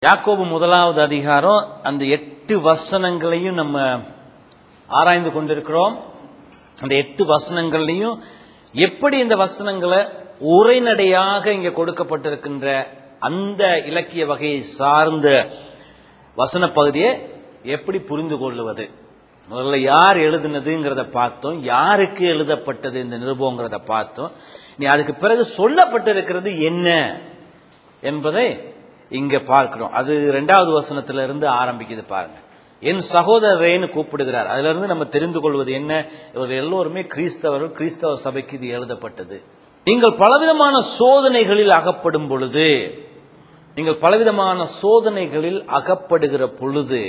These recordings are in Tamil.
யாக்கோபு முதலாவது அதிகாரம் அந்த எட்டு வசனங்களையும் நம்ம ஆராய்ந்து கொண்டிருக்கிறோம் அந்த எட்டு வசனங்கள்லையும் எப்படி இந்த வசனங்களை உரைநடையாக இங்க கொடுக்கப்பட்டிருக்கின்ற அந்த இலக்கிய வகையை சார்ந்த வசன பகுதியை எப்படி புரிந்து கொள்ளுவது முதல்ல யார் எழுதுனதுங்கிறத பார்த்தோம் யாருக்கு எழுதப்பட்டது இந்த நிருபங்கிறத பார்த்தோம் நீ அதுக்கு பிறகு சொல்லப்பட்டிருக்கிறது என்ன என்பதை இங்க பார்க்கிறோம் அது இரண்டாவது வசனத்துல இருந்து ஆரம்பிக்குது பாருங்க என் சகோதரரேன்னு கூப்பிடுகிறார் அதுல இருந்து நம்ம தெரிந்து கொள்வது என்ன இவர்கள் எல்லோருமே கிறிஸ்தவர்கள் கிறிஸ்தவ சபைக்கு இது எழுதப்பட்டது நீங்கள் பலவிதமான சோதனைகளில் அகப்படும் பொழுது நீங்கள் பலவிதமான சோதனைகளில் அகப்படுகிற பொழுது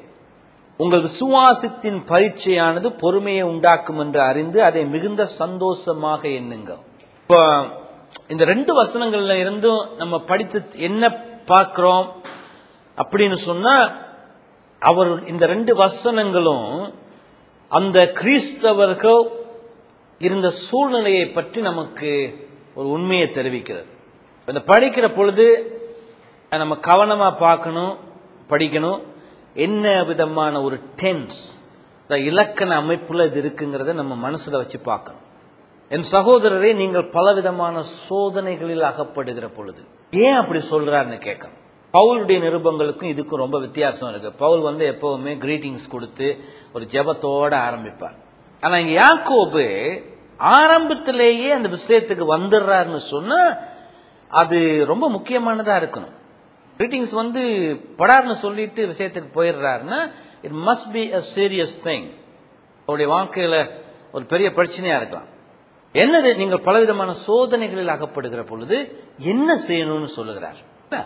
உங்கள் விசுவாசத்தின் பரீட்சையானது பொறுமையை உண்டாக்கும் என்று அறிந்து அதை மிகுந்த சந்தோஷமாக எண்ணுங்கள் இப்போ இந்த ரெண்டு வசனங்கள்ல இருந்தும் நம்ம படித்து என்ன பார்க்கிறோம் அப்படின்னு சொன்னா அவர் இந்த ரெண்டு வசனங்களும் அந்த கிறிஸ்தவர்கள் இருந்த சூழ்நிலையை பற்றி நமக்கு ஒரு உண்மையை தெரிவிக்கிறது இந்த படிக்கிற பொழுது நம்ம கவனமா பார்க்கணும் படிக்கணும் என்ன விதமான ஒரு டென்ஸ் இலக்கண அமைப்புல இது இருக்குங்கிறத நம்ம மனசுல வச்சு பார்க்கணும் என் சகோதரரை நீங்கள் பலவிதமான சோதனைகளில் அகப்படுகிற பொழுது ஏன் அப்படி சொல்றாருன்னு கேட்கணும் பவுலுடைய நிருபங்களுக்கும் இதுக்கும் ரொம்ப வித்தியாசம் இருக்கு பவுல் வந்து எப்பவுமே கிரீட்டிங்ஸ் கொடுத்து ஒரு ஜெபத்தோட ஆரம்பிப்பார் ஆனா இங்க யாக்கோபு ஆரம்பத்திலேயே அந்த விஷயத்துக்கு வந்துடுறாருன்னு சொன்னா அது ரொம்ப முக்கியமானதா இருக்கணும் கிரீட்டிங்ஸ் வந்து படார்னு சொல்லிட்டு விஷயத்துக்கு போயிடுறாருன்னா it must be a serious thing அவருடைய வாழ்க்கையில ஒரு பெரிய பிரச்சனையா இருக்கலாம் என்னது நீங்கள் பலவிதமான சோதனைகளில் அகப்படுகிற பொழுது என்ன செய்யணும்னு சொல்லுகிறார்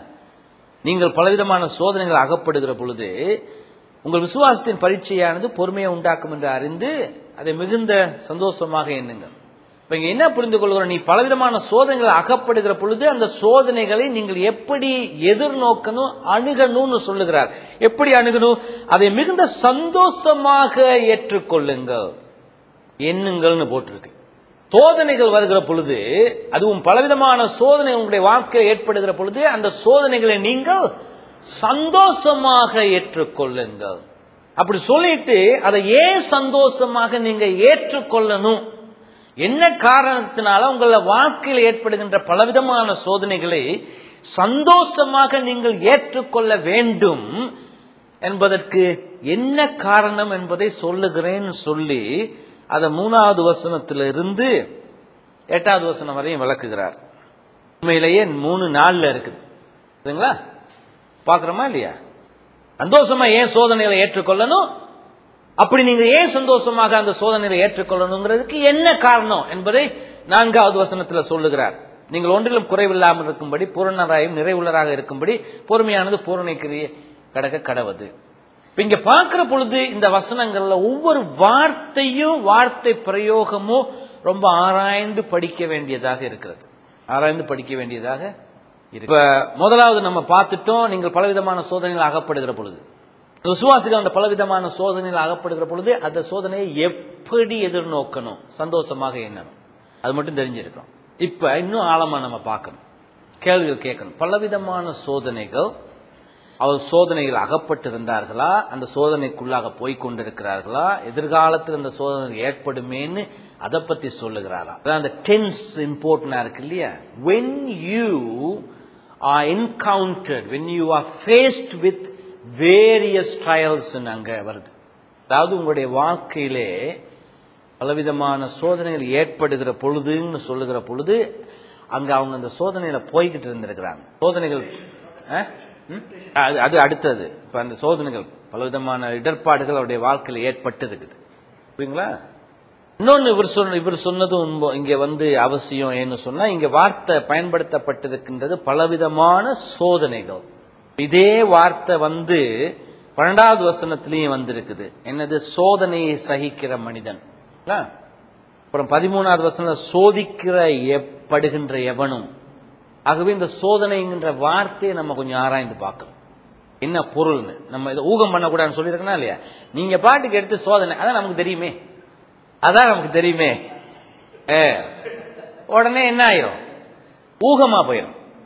நீங்கள் பலவிதமான சோதனைகள் அகப்படுகிற பொழுது உங்கள் விசுவாசத்தின் பரீட்சையானது பொறுமையை உண்டாக்கும் என்று அறிந்து அதை மிகுந்த சந்தோஷமாக எண்ணுங்கள் இப்ப இங்க என்ன புரிந்து கொள்கிறோம் நீ பலவிதமான சோதனைகள் அகப்படுகிற பொழுது அந்த சோதனைகளை நீங்கள் எப்படி எதிர்நோக்கணும் அணுகணும்னு சொல்லுகிறார் எப்படி அணுகணும் அதை மிகுந்த சந்தோஷமாக ஏற்றுக்கொள்ளுங்கள் எண்ணுங்கள்னு போட்டிருக்கு சோதனைகள் வருகிற பொழுது அதுவும் பலவிதமான சோதனை உங்களுடைய வாழ்க்கையில் ஏற்படுகிற பொழுது அந்த சோதனைகளை நீங்கள் சந்தோஷமாக ஏற்றுக்கொள்ளுங்கள் அப்படி சொல்லிட்டு அதை ஏன் சந்தோஷமாக நீங்க ஏற்றுக்கொள்ளணும் என்ன காரணத்தினால உங்கள வாழ்க்கையில் ஏற்படுகின்ற பலவிதமான சோதனைகளை சந்தோஷமாக நீங்கள் ஏற்றுக்கொள்ள வேண்டும் என்பதற்கு என்ன காரணம் என்பதை சொல்லுகிறேன் சொல்லி அதை மூணாவது வசனத்திலிருந்து எட்டாவது வசனம் வரையும் விளக்குகிறார் உண்மையிலேயே மூணு நாள்ல இருக்குது சரிங்களா பாக்குறோமா இல்லையா சந்தோஷமா ஏன் சோதனைகளை ஏற்றுக்கொள்ளணும் அப்படி நீங்க ஏன் சந்தோஷமாக அந்த சோதனையை ஏற்றுக்கொள்ளணுங்கிறதுக்கு என்ன காரணம் என்பதை நான்காவது வசனத்துல சொல்லுகிறார் நீங்கள் ஒன்றிலும் குறைவில்லாமல் இருக்கும்படி பூரணராயும் நிறைவுள்ளராக இருக்கும்படி பொறுமையானது பூரணைக்கிறிய கடக்க கடவது இப்ப இங்க பார்க்கிற பொழுது இந்த வசனங்கள்ல ஒவ்வொரு வார்த்தையும் வார்த்தை பிரயோகமும் ரொம்ப ஆராய்ந்து படிக்க வேண்டியதாக இருக்கிறது ஆராய்ந்து படிக்க வேண்டியதாக இருக்கு இப்ப முதலாவது நம்ம பார்த்துட்டோம் நீங்கள் பலவிதமான சோதனைகள் அகப்படுகிற பொழுது விசுவாசிகள் அந்த பலவிதமான சோதனையில் அகப்படுகிற பொழுது அந்த சோதனையை எப்படி எதிர்நோக்கணும் சந்தோஷமாக எண்ணணும் அது மட்டும் தெரிஞ்சிருக்கணும் இப்ப இன்னும் ஆழமா நம்ம பார்க்கணும் கேள்விகள் கேட்கணும் பலவிதமான சோதனைகள் அவர் சோதனையில் அகப்பட்டிருந்தார்களா அந்த சோதனைக்குள்ளாக போய்கொண்டிருக்கிறார்களா எதிர்காலத்தில் அந்த சோதனை ஏற்படுமேன்னு அதை பத்தி சொல்லுகிறாரா அதான் அந்த டென்ஸ் இம்பார்ட்டன்டா இருக்கு இல்லையா when you are encountered when you are faced with various trials அங்க வருது அதாவது உங்களுடைய வாழ்க்கையிலே பலவிதமான சோதனைகள் ஏற்படுகிற பொழுதுன்னு சொல்லுகிற பொழுது அங்க அவங்க அந்த சோதனையில போய்கிட்டு இருந்திருக்கிறாங்க சோதனைகள் அது அடுத்தது இப்ப அந்த சோதனைகள் பலவிதமான இடர்பாடுகள் அவருடைய வாழ்க்கையில் ஏற்பட்டு இருக்குது புரியுங்களா இன்னொன்னு இவர் சொன்ன இவர் சொன்னதும் இங்க வந்து அவசியம் ஏன்னு சொன்னா இங்க வார்த்தை பயன்படுத்தப்பட்டிருக்கின்றது பலவிதமான சோதனைகள் இதே வார்த்தை வந்து பன்னெண்டாவது வசனத்திலையும் வந்திருக்குது என்னது சோதனையை சகிக்கிற மனிதன் அப்புறம் பதிமூணாவது வசனம் சோதிக்கிற படுகின்ற எவனும் ஆகவே இந்த சோதனைங்கிற வார்த்தையை நம்ம கொஞ்சம் ஆராய்ந்து பார்க்கணும் என்ன பொருள்னு நம்ம இதை ஊகம் பண்ணக்கூடாதுன்னு சொல்லியிருக்கனா இல்லையா நீங்க பாட்டுக்கு எடுத்து சோதனை அதான் நமக்கு தெரியுமே அதான் நமக்கு தெரியுமே உடனே என்ன ஆயிரும் ஊகமா போயிடும்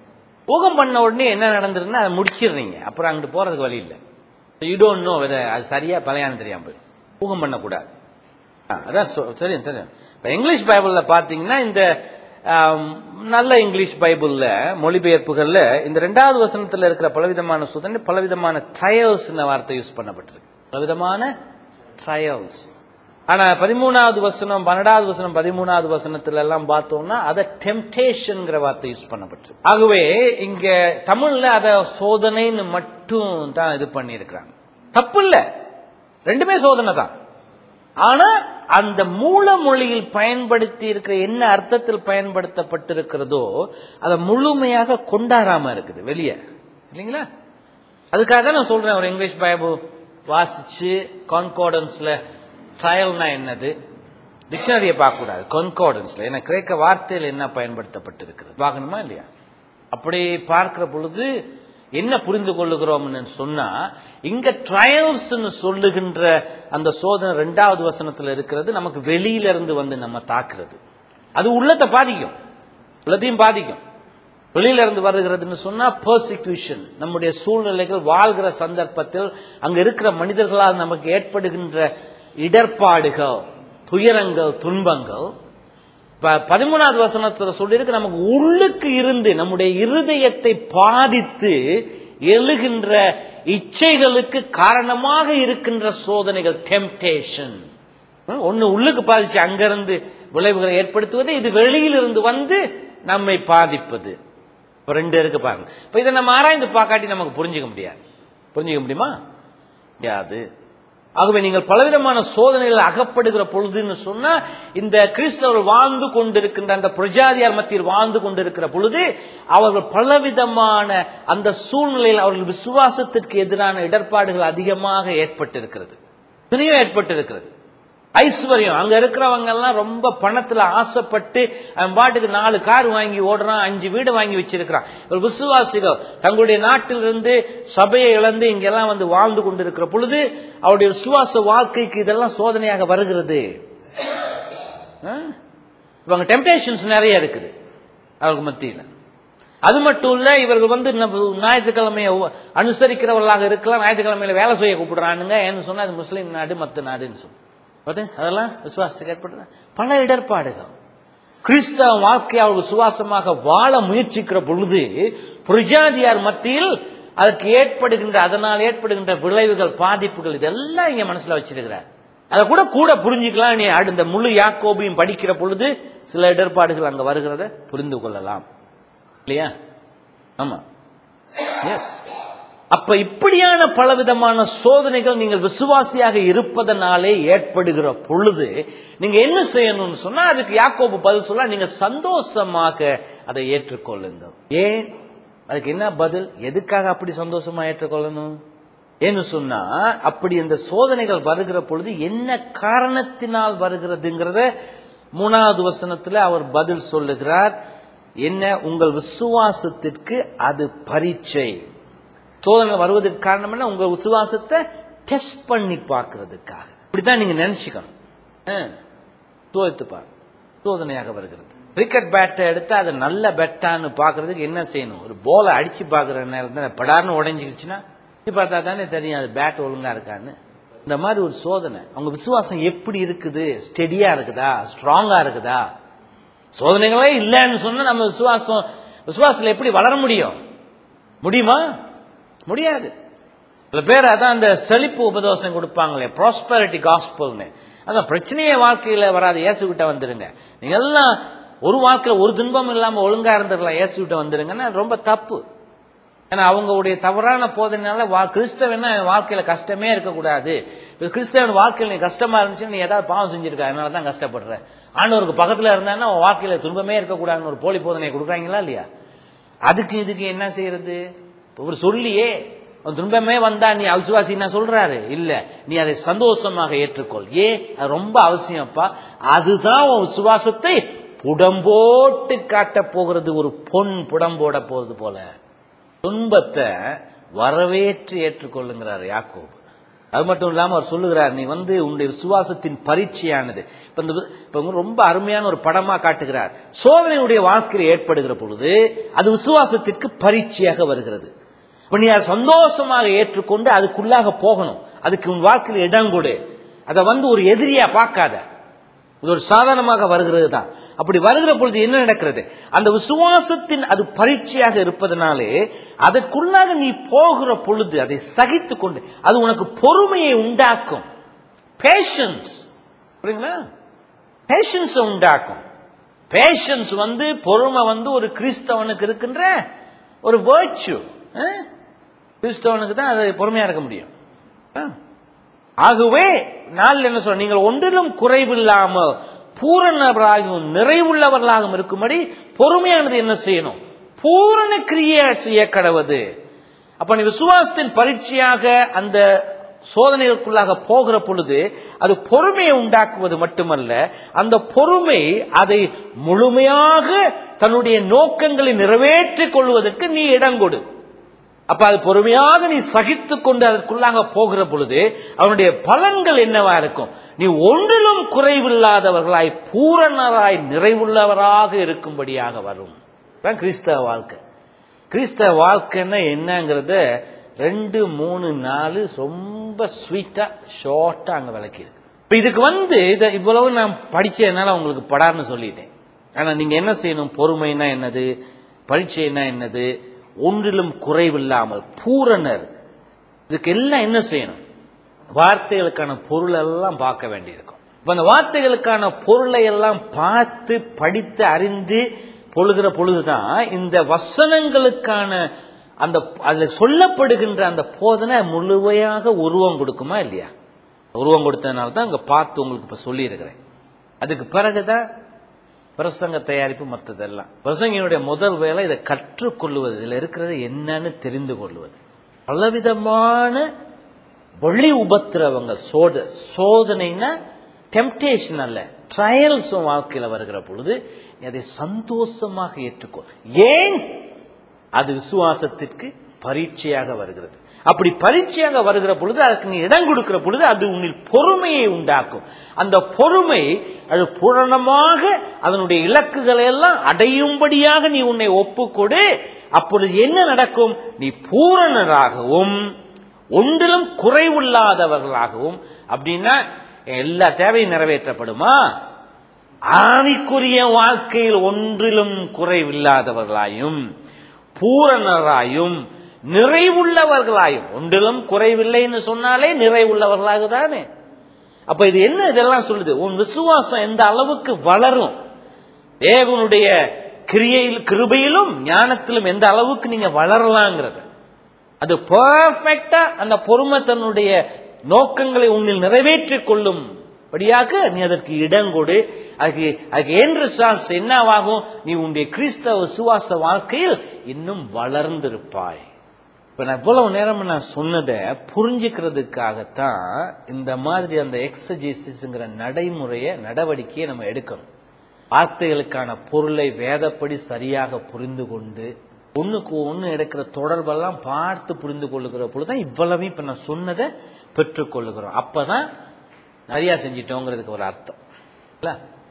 ஊகம் பண்ண உடனே என்ன நடந்துருன்னா அதை முடிச்சிடுறீங்க அப்புறம் அங்கிட்டு போறதுக்கு வழி இல்லை யூ டோன்ட் நோ அது சரியா பழையான்னு தெரியாம போயிடும் ஊகம் பண்ணக்கூடாது ஆ, அதான் சொ- தெரியும் தெரியும் இப்ப இங்கிலீஷ் பைபிள்ல பாத்தீங்கன்னா இந்த ஆம், நல்ல இங்கிலீஷ் பைபிள்ல மொழிபெயர்ப்புகள்ல இந்த ரெண்டாவது வசனத்துல இருக்கிற பலவிதமான சோதனை பலவிதமான ட்ரையல்ஸ் வார்த்தை யூஸ் பண்ணப்பட்டிருக்கு பலவிதமான ட்ரையல்ஸ் ஆனா பதிமூணாவது வசனம் பன்னெண்டாவது வசனம் பதிமூணாவது வசனத்துல எல்லாம் பார்த்தோம்னா அத டெம்டேஷன்ங்கிற வார்த்தை யூஸ் பண்ணப்பட்டிருக்கு ஆகவே இங்க தமிழ்ல அத சோதனைன்னு மட்டும் தான் இது பண்ணியிருக்கிறாங்க தப்பு இல்ல ரெண்டுமே சோதனை தான் ஆனா அந்த மூல மொழியில் பயன்படுத்தி இருக்கிற என்ன அர்த்தத்தில் பயன்படுத்தப்பட்டிருக்கிறதோ அதை முழுமையாக கொண்டாடாம இருக்குது வெளியே இல்லைங்களா அதுக்காக நான் சொல்றேன் ஒரு இங்கிலீஷ் பைபிள் வாசிச்சு கான்கார்டன்ஸ்ல ட்ரையல்னா என்னது டிக்ஷனரியை பார்க்க கூடாது கான்கார்டன்ஸ்ல ஏன்னா கிரேக்க வார்த்தையில் என்ன பயன்படுத்தப்பட்டிருக்கிறது பார்க்கணுமா இல்லையா அப்படி பார்க்கிற பொழுது என்ன புரிந்து கொள்ளுகிறோம்னு சொன்னா இங்க ட்ரையல்ஸ் சொல்லுகின்ற அந்த சோதனை ரெண்டாவது வசனத்துல இருக்கிறது நமக்கு வெளியில இருந்து வந்து நம்ம தாக்குறது அது உள்ளத்தை பாதிக்கும் உள்ளத்தையும் பாதிக்கும் வெளியில இருந்து வருகிறதுன்னு சொன்னா பர்சிக்யூஷன் நம்முடைய சூழ்நிலைகள் வாழ்கிற சந்தர்ப்பத்தில் அங்க இருக்கிற மனிதர்களால் நமக்கு ஏற்படுகின்ற இடர்பாடுகள் துயரங்கள் துன்பங்கள் ப- பதிமூணாவது வசனத்துல சொல்லியிருக்கு நமக்கு உள்ளுக்கு இருந்து நம்முடைய இருதயத்தை பாதித்து எழுகின்ற இச்சைகளுக்கு காரணமாக இருக்கின்ற சோதனைகள் டெம்டேஷன் ஒன்னு உள்ளுக்கு பாதிச்சு அங்கிருந்து விளைவுகளை ஏற்படுத்துவது இது வெளியிலிருந்து வந்து நம்மை பாதிப்பது இப்ப ரெண்டு இருக்கு பாருங்க இப்ப இதை நம்ம ஆராய்ந்து பார்க்காட்டி நமக்கு புரிஞ்சுக்க முடியாது புரிஞ்சுக்க முடியுமா முடியாது ஆகவே நீங்கள் பலவிதமான சோதனைகள் அகப்படுகிற பொழுதுன்னு சொன்னா இந்த கிறிஸ்தவர்கள் வாழ்ந்து கொண்டிருக்கின்ற அந்த பிரஜாதியார் மத்தியில் வாழ்ந்து கொண்டிருக்கிற பொழுது அவர்கள் பலவிதமான அந்த சூழ்நிலையில் அவர்கள் விசுவாசத்திற்கு எதிரான இடர்பாடுகள் அதிகமாக ஏற்பட்டிருக்கிறது நிறைய ஏற்பட்டிருக்கிறது ஐஸ்வர்யம் அங்க இருக்கிறவங்க எல்லாம் ரொம்ப பணத்துல ஆசைப்பட்டு அவன் பாட்டுக்கு நாலு கார் வாங்கி ஓடுறான் அஞ்சு வீடு வாங்கி வச்சிருக்கிறான் ஒரு விசுவாசிகள் தங்களுடைய நாட்டிலிருந்து சபையை இழந்து இங்கெல்லாம் வந்து வாழ்ந்து கொண்டிருக்கிற பொழுது அவருடைய விசுவாச வாழ்க்கைக்கு இதெல்லாம் சோதனையாக வருகிறது ஆ? இவங்க டெம்டேஷன்ஸ் நிறைய இருக்குது அவருக்கு மத்தியில் அது மட்டும் இல்ல இவர்கள் வந்து நம்ம ஞாயிற்றுக்கிழமையை அனுசரிக்கிறவர்களாக இருக்கலாம் ஞாயிற்றுக்கிழமையில வேலை செய்ய கூப்பிடுறானுங்க ஏன்னு சொன்னா அது முஸ்லீம் நாடு மத்த நாடுன்னு சொல்லி பார்த்து அதெல்லாம் விசுவாசத்துக்கு ஏற்படுற பல இடர்பாடுகள் கிறிஸ்தவ வாழ்க்கையை அவர்கள் சுவாசமாக வாழ முயற்சிக்கிற பொழுது புரஜாதியார் மத்தியில் அதற்கு ஏற்படுகின்ற அதனால் ஏற்படுகின்ற விளைவுகள் பாதிப்புகள் இதெல்லாம் இங்க மனசுல வச்சிருக்கிறார் அதை கூட கூட புரிஞ்சுக்கலாம் நீ அடுத்த முழு யாக்கோபையும் படிக்கிற பொழுது சில இடர்பாடுகள் அங்க வருகிறத புரிந்து கொள்ளலாம் இல்லையா ஆமா எஸ் அப்ப இப்படியான பலவிதமான சோதனைகள் நீங்கள் விசுவாசியாக இருப்பதனாலே ஏற்படுகிற பொழுது நீங்க என்ன செய்யணும்னு சொன்னா அதுக்கு யாக்கோபு பதில் சொல்ல நீங்க சந்தோஷமாக அதை ஏற்றுக்கொள்ளுங்க ஏன் அதுக்கு என்ன பதில் எதுக்காக அப்படி சந்தோஷமா ஏற்றுக்கொள்ளணும் ஏன்னு சொன்னா அப்படி இந்த சோதனைகள் வருகிற பொழுது என்ன காரணத்தினால் வருகிறதுங்கிறத மூணாவது வசனத்துல அவர் பதில் சொல்லுகிறார் என்ன உங்கள் விசுவாசத்திற்கு அது பரீட்சை சோதனை வருவதற்கு காரணம் என்ன உங்க விசுவாசத்தை டெஸ்ட் பண்ணி பார்க்கிறதுக்காக இப்படித்தான் நீங்க நினைச்சுக்கணும் ஆ, சோதித்து பாரு சோதனையாக வருகிறது கிரிக்கெட் பேட்டை எடுத்து அதை நல்ல பெட்டான்னு பார்க்கிறதுக்கு என்ன செய்யணும் ஒரு போலை அடிச்சு பார்க்குற நேரத்தில் படார்னு உடைஞ்சிருச்சுன்னா இது பார்த்தா தானே தெரியும் அது பேட் ஒழுங்கா இருக்கான்னு இந்த மாதிரி ஒரு சோதனை அவங்க விசுவாசம் எப்படி இருக்குது ஸ்டெடியா இருக்குதா ஸ்ட்ராங்கா இருக்குதா சோதனைகளே இல்லைன்னு சொன்னா நம்ம விசுவாசம் விசுவாசத்துல எப்படி வளர முடியும் முடியுமா முடியாது சில பேர் அதான் அந்த செழிப்பு உபதோசம் கொடுப்பாங்களே ப்ராஸ்பரிட்டி காஸ்பல்னு அதான் பிரச்சனையே வாழ்க்கையில வராது இயேசு கிட்ட வந்துருங்க நீங்க எல்லாம் ஒரு வாழ்க்கையில ஒரு துன்பம் இல்லாம ஒழுங்கா இருந்துடலாம் இயேசு கிட்ட வந்துருங்கன்னா அது ரொம்ப தப்பு ஏன்னா அவங்களுடைய தவறான போதனையால வா கிறிஸ்தவன் வாழ்க்கையில கஷ்டமே இருக்கக்கூடாது இப்ப கிறிஸ்தவன் வாழ்க்கையில நீ கஷ்டமா இருந்துச்சுன்னா நீ ஏதாவது பாவம் செஞ்சிருக்க அதனால தான் கஷ்டப்படுற ஆண்டவருக்கு பக்கத்துல இருந்தான்னா உன் வாழ்க்கையில துன்பமே இருக்கக்கூடாதுன்னு ஒரு போலி போதனை கொடுக்குறாங்களா இல்லையா அதுக்கு இதுக்கு என்ன செய்யறது ஒரு சொல்லியே உன் துன்பமே வந்தா நீ அவிசுவாசி என்ன சொல்றாரு இல்ல நீ அதை சந்தோஷமாக ஏற்றுக்கொள் ஏ அது ரொம்ப அவசியம்ப்பா அதுதான் உன் விசுவாசத்தை புடம்போட்டு காட்டப் போகிறது ஒரு பொன் புடம்போட போறது போல துன்பத்தை வரவேற்று ஏற்றுக்கொள்ளுங்கிறார் யாக்கோபு அது மட்டும் இல்லாம அவர் சொல்லுகிறார் நீ வந்து உன்னுடைய விசுவாசத்தின் பரீட்சையானது இப்ப இந்த இப்ப வந்து ரொம்ப அருமையான ஒரு படமா காட்டுகிறார் சோதனையுடைய வாழ்க்கையில் ஏற்படுகிற பொழுது அது விசுவாசத்திற்கு பரீட்சையாக வருகிறது இப்ப நீ அதை சந்தோஷமாக ஏற்றுக்கொண்டு அதுக்குள்ளாக போகணும் அதுக்கு உன் வாழ்க்கையில் இடம் கொடு அதை வந்து ஒரு எதிரியா பார்க்காத இது ஒரு சாதாரணமாக வருகிறது தான் அப்படி வருகிற பொழுது என்ன நடக்கிறது அந்த விசுவாசத்தின் அது பரீட்சையாக இருப்பதனாலே அதற்குள்ளாக நீ போகிற பொழுது அதை சகித்து கொண்டு அது உனக்கு பொறுமையை உண்டாக்கும் பேஷன்ஸ் புரியுங்களா பேஷன்ஸ் உண்டாக்கும் பேஷன்ஸ் வந்து பொறுமை வந்து ஒரு கிறிஸ்தவனுக்கு இருக்கின்ற ஒரு வேர்ச்சு கிறிஸ்தவனுக்கு தான் அது பொறுமையா இருக்க முடியும் ஆ. ஆகவே நாள் என்ன சொல்ற நீங்கள் ஒன்றிலும் குறைவில்லாமல் பூரணவராகவும் நிறைவுள்ளவர்களாகவும் இருக்கும்படி பொறுமையானது என்ன செய்யணும் பூரண கிரியை செய்ய கடவுது அப்ப நீ விசுவாசத்தின் பரீட்சையாக அந்த சோதனைகளுக்குள்ளாக போகிற பொழுது அது பொறுமையை உண்டாக்குவது மட்டுமல்ல அந்த பொறுமை அதை முழுமையாக தன்னுடைய நோக்கங்களை நிறைவேற்றிக் கொள்வதற்கு நீ இடம் கொடு அப்ப அது பொறுமையாக நீ சகித்துக் கொண்டு அதற்குள்ளாக போகிற பொழுது அவனுடைய பலன்கள் என்னவா இருக்கும் நீ ஒன்றிலும் குறைவில்லாதவர்களாய் பூரணராய் நிறைவுள்ளவராக இருக்கும்படியாக வரும் தான் கிறிஸ்தவ வாழ்க்கை கிறிஸ்தவ வாழ்க்கைன்னா என்னங்கிறத ரெண்டு மூணு நாலு ரொம்ப ஸ்வீட்டா ஷார்ட்டா அங்க விளக்கியிருக்கு இப்ப இதுக்கு வந்து இதை இவ்வளவு நான் படிச்சதுனால உங்களுக்கு படார்னு சொல்லிட்டேன் ஆனா நீங்க என்ன செய்யணும் பொறுமைனா என்னது பரீட்சைனா என்னது ஒன்றிலும் குறைவில்லாமல் பூரணர் இதுக்கு எல்லாம் என்ன செய்யணும் வார்த்தைகளுக்கான பொருள் எல்லாம் பார்க்க வேண்டியிருக்கும் இப்ப அந்த வார்த்தைகளுக்கான பொருளை எல்லாம் பார்த்து படித்து அறிந்து பொழுகிற பொழுதுதான் இந்த வசனங்களுக்கான அந்த அதுல சொல்லப்படுகின்ற அந்த போதனை முழுமையாக உருவம் கொடுக்குமா இல்லையா உருவம் கொடுத்ததுனால தான் அங்க பார்த்து உங்களுக்கு இப்ப சொல்லி இருக்கிறேன் அதுக்கு பிறகுதான் பிரசங்க தயாரிப்பு மற்றதெல்லாம் பிரசங்கினுடைய முதல் வேலை இதை கற்றுக்கொள்வது இதுல இருக்கிறது என்னன்னு தெரிந்து கொள்வது பலவிதமான வெளி உபத்திரவங்கள் சோத சோதனைனா டெம்டேஷன் அல்ல ட்ரையல்ஸ் வாழ்க்கையில வருகிற பொழுது நீ அதை சந்தோஷமாக ஏற்றுக்கொள் ஏன் அது விசுவாசத்திற்கு பரீட்சையாக வருகிறது அப்படி பரீட்சையாக வருகிற பொழுது அதுக்கு நீ இடம் கொடுக்கிற பொழுது அது உன்னில் பொறுமையை உண்டாக்கும் அந்த பொறுமை அது பூரணமாக அதனுடைய இலக்குகளை எல்லாம் அடையும்படியாக நீ உன்னை ஒப்புக்கொடு அப்பொழுது என்ன நடக்கும் நீ பூரணராகவும் ஒன்றிலும் குறைவில்லாதவர்களாகவும் அப்படின்னா எல்லா தேவையும் நிறைவேற்றப்படுமா ஆவிக்குரிய வாழ்க்கையில் ஒன்றிலும் குறைவில்லாதவர்களாயும் பூரணராயும் நிறைவுள்ளவர்களாயும் ஒன்றிலும் குறைவில்லைன்னு சொன்னாலே நிறைவுள்ளவர்களாக தானே அப்ப இது என்ன இதெல்லாம் சொல்லுது உன் விசுவாசம் எந்த அளவுக்கு வளரும் தேவனுடைய கிரியையில் கிருபையிலும் ஞானத்திலும் எந்த அளவுக்கு நீங்க வளரலாங்கிறது அது பெர்ஃபெக்டா அந்த பொறுமை தன்னுடைய நோக்கங்களை உன்னில் நிறைவேற்றிக் கொள்ளும் படியாக நீ அதற்கு இடம் கொடு அதுக்கு அதுக்கு என் ரிசால்ட்ஸ் என்னவாகும் நீ உன்னுடைய கிறிஸ்தவ விசுவாச வாழ்க்கையில் இன்னும் வளர்ந்திருப்பாய் இப்ப நான் இவ்வளவு நேரம் நான் சொன்னதை புரிஞ்சுக்கிறதுக்காகத்தான் இந்த மாதிரி அந்த எக்ஸஜிசிஸ்ங்கிற நடைமுறைய நடவடிக்கையை நம்ம எடுக்கணும் வார்த்தைகளுக்கான பொருளை வேதப்படி சரியாக புரிந்து கொண்டு ஒண்ணுக்கு ஒண்ணு எடுக்கிற தொடர்பெல்லாம் பார்த்து புரிந்து கொள்ளுகிற பொழுதுதான் இவ்வளவு இப்ப நான் சொன்னதை பெற்றுக்கொள்ளுகிறோம் அப்பதான் நிறைய செஞ்சிட்டோங்கிறதுக்கு ஒரு அர்த்தம் இல்ல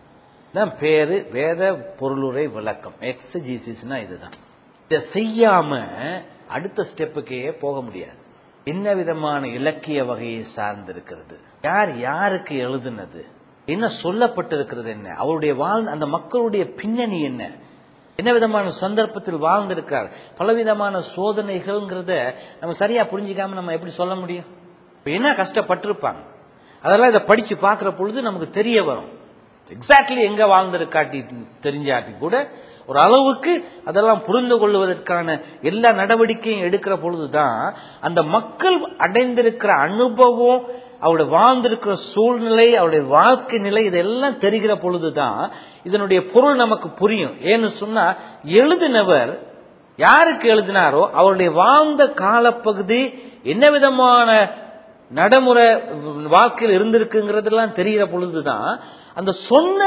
தான் பேரு வேத பொருளுரை விளக்கம் எக்ஸஜிசிஸ்னா இதுதான் இதை செய்யாம அடுத்த ஸ்டெப்புக்கே போக முடியாது என்ன விதமான இலக்கிய வகையை சார்ந்திருக்கிறது யார் யாருக்கு எழுதுனது என்ன சொல்லப்பட்டிருக்கிறது என்ன அவருடைய வாழ் அந்த மக்களுடைய பின்னணி என்ன என்ன விதமான சந்தர்ப்பத்தில் வாழ்ந்திருக்கிறார் பலவிதமான சோதனைகள்ங்கிறத நம்ம சரியா புரிஞ்சுக்காம நம்ம எப்படி சொல்ல முடியும் இப்ப என்ன கஷ்டப்பட்டிருப்பாங்க அதெல்லாம் இதை படிச்சு பார்க்கிற பொழுது நமக்கு தெரிய வரும் எக்ஸாக்ட்லி எங்க வாழ்ந்திருக்காட்டி தெரிஞ்சாட்டி கூட ஒரு அளவுக்கு அதெல்லாம் புரிந்து கொள்வதற்கான எல்லா நடவடிக்கையும் எடுக்கிற பொழுதுதான் அந்த மக்கள் அடைந்திருக்கிற அனுபவம் அவருடைய வாழ்ந்திருக்கிற சூழ்நிலை அவருடைய வாழ்க்கை நிலை இதெல்லாம் தெரிகிற பொழுதுதான் இதனுடைய பொருள் நமக்கு புரியும் ஏன்னு சொன்னா எழுதினவர் யாருக்கு எழுதினாரோ அவருடைய வாழ்ந்த காலப்பகுதி என்ன விதமான நடைமுறை வாழ்க்கையில் இருந்திருக்குங்கிறதெல்லாம் தெரிகிற பொழுதுதான் அந்த சொன்ன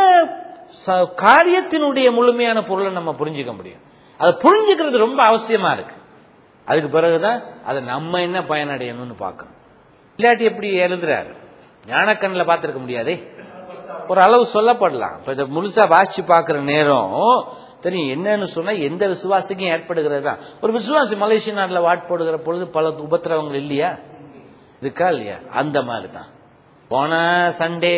ச- காரியத்தினுடைய முழுமையான பொருளை நம்ம புரிஞ்சுக்க முடியும் அதை புரிஞ்சுக்கிறது ரொம்ப அவசியமா இருக்கு அதுக்கு பிறகுதான் அதை நம்ம என்ன பயனடையணும்னு பார்க்கணும் இல்லாட்டி எப்படி எழுதுறாரு ஞானக்கண்ணில் பார்த்திருக்க முடியாதே ஒரு அளவு சொல்லப்படலாம் இப்ப இதை முழுசா வாசிச்சு பார்க்கிற நேரம் தெரியும் என்னன்னு சொன்னா எந்த விசுவாசிக்கும் ஏற்படுகிறது தான் ஒரு விசுவாசி மலேசிய நாட்டில் வாட்படுகிற பொழுது பல உபத்திரவங்கள் இல்லையா இருக்கா இல்லையா அந்த மாதிரி தான் போன சண்டே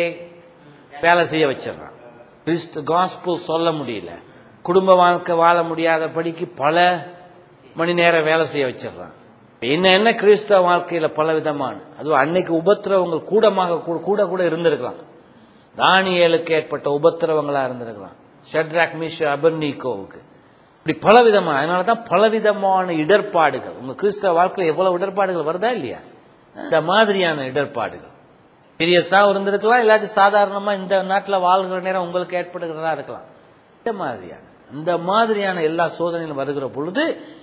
வேலை செய்ய வச்சிடறான் கிறிஸ்து காஸ்பிள் சொல்ல முடியல குடும்ப வாழ்க்கை வாழ முடியாதபடிக்கு பல மணி நேரம் வேலை செய்ய வச்சிடறான் என்ன என்ன கிறிஸ்தவ வாழ்க்கையில பல விதமான அதுவும் அன்னைக்கு உபத்திரவங்கள் கூடமாக கூட கூட கூட இருந்திருக்கலாம் தானியேலுக்கு ஏற்பட்ட உபத்திரவங்களா இருந்திருக்கலாம் ஷட்ராக் மிஷ் அபர்னிகோவுக்கு இப்படி பல விதமான அதனாலதான் பலவிதமான இடர்பாடுகள் உங்க கிறிஸ்தவ வாழ்க்கையில எவ்வளவு இடர்பாடுகள் வருதா இல்லையா இந்த மாதிரியான இடர்பாடுகள் சீரியஸா இருந்திருக்கலாம் இல்லாட்டி சாதாரணமா இந்த நாட்டில் வாழ்கிற நேரம் உங்களுக்கு ஏற்படுகிறதா இருக்கலாம் இந்த மாதிரியான இந்த மாதிரியான எல்லா சோதனைகளும் வருகிற பொழுது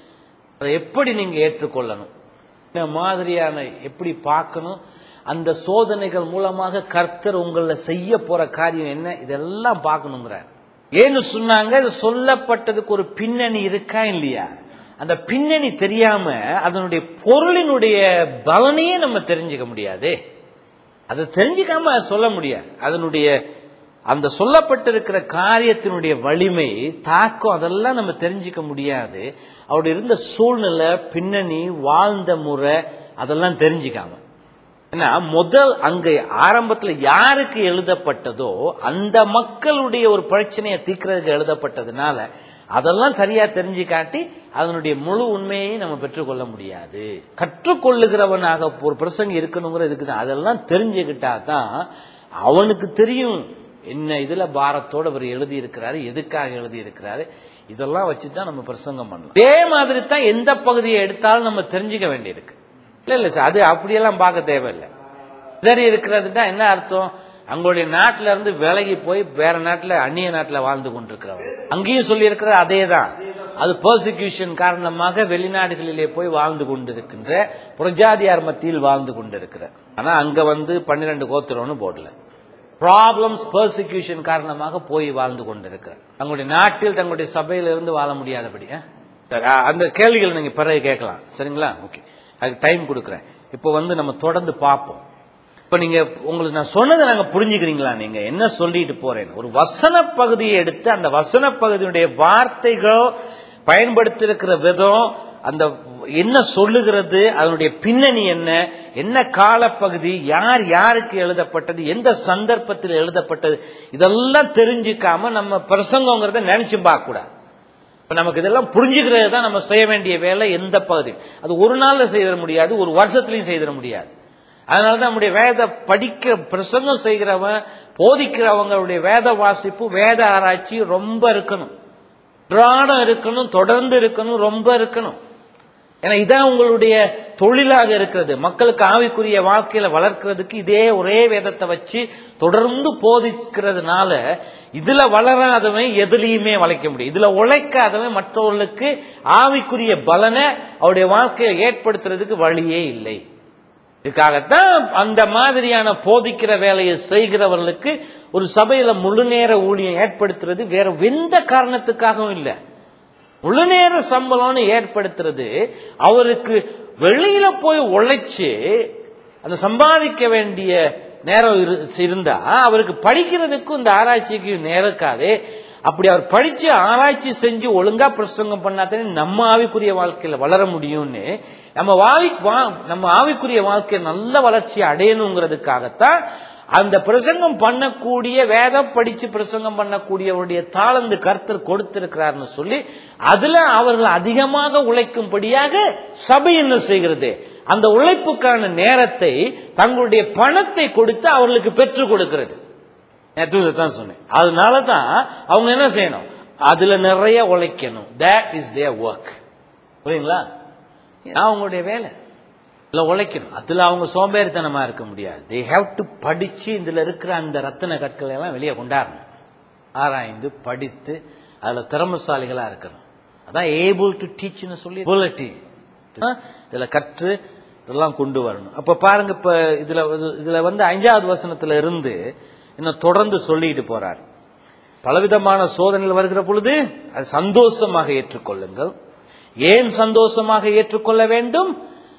அதை எப்படி நீங்க ஏற்றுக்கொள்ளணும் இந்த மாதிரியான எப்படி பார்க்கணும் அந்த சோதனைகள் மூலமாக கர்த்தர் உங்களை செய்ய போற காரியம் என்ன இதெல்லாம் பார்க்கணுங்கிறார் ஏன்னு சொன்னாங்க இது சொல்லப்பட்டதுக்கு ஒரு பின்னணி இருக்கா இல்லையா அந்த பின்னணி தெரியாம அதனுடைய பொருளினுடைய பலனையே நம்ம தெரிஞ்சுக்க முடியாதே அதை தெரிஞ்சுக்காம சொல்ல முடியாது அதனுடைய அந்த சொல்லப்பட்டிருக்கிற காரியத்தினுடைய வலிமை தாக்கம் அதெல்லாம் நம்ம தெரிஞ்சுக்க முடியாது அவருடைய இருந்த சூழ்நிலை பின்னணி வாழ்ந்த முறை அதெல்லாம் தெரிஞ்சுக்காம ஏன்னா முதல் அங்க ஆரம்பத்துல யாருக்கு எழுதப்பட்டதோ அந்த மக்களுடைய ஒரு பிரச்சனையை தீர்க்கிறதுக்கு எழுதப்பட்டதுனால அதெல்லாம் சரியா தெரிஞ்சு காட்டி அதனுடைய முழு உண்மையை நம்ம பெற்றுக்கொள்ள முடியாது கற்றுக்கொள்ளுகிறவனாக ஒரு பிரசங்க இருக்கணுங்கிற இதுக்கு தான் அதெல்லாம் தெரிஞ்சுக்கிட்டா தான் அவனுக்கு தெரியும் என்ன இதுல பாரத்தோட அவர் எழுதி இருக்கிறாரு எதுக்காக எழுதி இருக்கிறாரு இதெல்லாம் வச்சுதான் நம்ம பிரசங்கம் பண்ணலாம் அதே மாதிரி தான் எந்த பகுதியை எடுத்தாலும் நம்ம தெரிஞ்சுக்க வேண்டியிருக்கு இல்ல இல்ல சார் அது அப்படியெல்லாம் பார்க்க தேவையில்லை சிதறி இருக்கிறது தான் என்ன அர்த்தம் அங்களுடைய நாட்டில இருந்து விலகி போய் வேற நாட்டுல அந்நிய நாட்டுல வாழ்ந்து கொண்டிருக்கிறவங்க அங்கேயும் சொல்லி இருக்கிற அதே தான் அது பர்சிக்யூஷன் காரணமாக வெளிநாடுகளிலே போய் வாழ்ந்து கொண்டிருக்கின்ற புரஜாதியார் மத்தியில் வாழ்ந்து கொண்டிருக்கிற ஆனா அங்க வந்து பன்னிரண்டு கோத்திரம்னு போடல ப்ராப்ளம்ஸ் பர்சிக்யூஷன் காரணமாக போய் வாழ்ந்து கொண்டிருக்கிறார் தங்களுடைய நாட்டில் தங்களுடைய சபையிலிருந்து வாழ முடியாதபடி ஆ? சரி, ஆ, அந்த கேள்விகள் நீங்க பிறகு கேட்கலாம் சரிங்களா ஓகே அதுக்கு டைம் கொடுக்குறேன் இப்போ வந்து நம்ம தொடர்ந்து பார்ப்போம் இப்ப நீங்க உங்களுக்கு நான் சொன்னதை நாங்க புரிஞ்சுக்கிறீங்களா நீங்க என்ன சொல்லிட்டு போறேன் ஒரு வசன பகுதியை எடுத்து அந்த வசன பகுதியுடைய வார்த்தைகள் பயன்படுத்தியிருக்கிற விதம் அந்த என்ன சொல்லுகிறது அதனுடைய பின்னணி என்ன என்ன காலப்பகுதி யார் யாருக்கு எழுதப்பட்டது எந்த சந்தர்ப்பத்தில் எழுதப்பட்டது இதெல்லாம் தெரிஞ்சுக்காம நம்ம பிரசங்கங்கிறத நினைச்சு பார்க்க கூடாது இப்ப நமக்கு இதெல்லாம் புரிஞ்சுக்கிறது தான் நம்ம செய்ய வேண்டிய வேலை எந்த பகுதி அது ஒரு நாள்ல செய்திட முடியாது ஒரு வருஷத்துலயும் செய்திட முடியாது அதனால தான் நம்முடைய வேத படிக்க பிரசங்கம் செய்கிறவன் போதிக்கிறவங்களுடைய வேத வாசிப்பு வேத ஆராய்ச்சி ரொம்ப இருக்கணும் திராடம் இருக்கணும் தொடர்ந்து இருக்கணும் ரொம்ப இருக்கணும் ஏன்னா இதான் உங்களுடைய தொழிலாக இருக்கிறது மக்களுக்கு ஆவிக்குரிய வாழ்க்கையில வளர்க்கிறதுக்கு இதே ஒரே வேதத்தை வச்சு தொடர்ந்து போதிக்கிறதுனால இதுல வளராதவன் எதுலையுமே வளைக்க முடியும் இதுல உழைக்காதவன் மற்றவர்களுக்கு ஆவிக்குரிய பலனை அவருடைய வாழ்க்கையை ஏற்படுத்துறதுக்கு வழியே இல்லை இதுக்காகத்தான் அந்த மாதிரியான போதிக்கிற வேலையை செய்கிறவர்களுக்கு ஒரு சபையில முழு நேர ஊழியம் ஏற்படுத்துறது வேற எந்த காரணத்துக்காகவும் இல்லை முழு நேர சம்பளம்னு ஏற்படுத்துறது அவருக்கு வெளியில போய் உழைச்சு அந்த சம்பாதிக்க வேண்டிய நேரம் இரு- இருந்தா அவருக்கு படிக்கிறதுக்கும் இந்த ஆராய்ச்சிக்கு நேரம் இருக்காது அப்படி அவர் படிச்சு ஆராய்ச்சி செஞ்சு ஒழுங்கா பிரசங்கம் பண்ணாதானே நம்ம ஆவிக்குரிய வாழ்க்கையில வளர முடியும்னு நம்ம வாவி வா- நம்ம ஆவிக்குரிய வாழ்க்கை நல்ல வளர்ச்சி அடையணுங்கிறதுக்காகத்தான் அந்த பிரசங்கம் பண்ணக்கூடிய வேதம் படிச்சு பிரசங்கம் பண்ணக்கூடியவருடைய தாளந்து கர்த்தர் கொடுத்திருக்கிறார்னு சொல்லி அதுல அவர்கள் அதிகமாக உழைக்கும்படியாக சபை என்ன செய்கிறது அந்த உழைப்புக்கான நேரத்தை தங்களுடைய பணத்தை கொடுத்து அவர்களுக்கு பெற்றுக் கொடுக்கிறது நேற்று இதைத்தான் சொன்னேன் அதனால தான் அவங்க என்ன செய்யணும் அதுல நிறைய உழைக்கணும் that இஸ் their ஒர்க் புரியுங்களா நான் அவங்களுடைய வேலை இதுல உழைக்கணும் அதுல அவங்க சோம்பேறித்தனமா இருக்க முடியாது தே ஹேவ் டு படிச்சு இதுல இருக்கிற அந்த ரத்தின கற்களை எல்லாம் வெளியே கொண்டாடணும் ஆராய்ந்து படித்து அதுல திறமசாலிகளா இருக்கணும் அதான் ஏபிள் டு டீச்னு சொல்லி ability. ஆ? இதுல கற்று இதெல்லாம் கொண்டு வரணும் அப்ப பாருங்க இப்ப இதுல இதுல வந்து அஞ்சாவது வசனத்துல இருந்து இன்னும் தொடர்ந்து சொல்லிட்டு போறார் பலவிதமான சோதனைகள் வருகிற பொழுது அது சந்தோஷமாக ஏற்றுக்கொள்ளுங்கள் ஏன் சந்தோஷமாக ஏற்றுக்கொள்ள வேண்டும்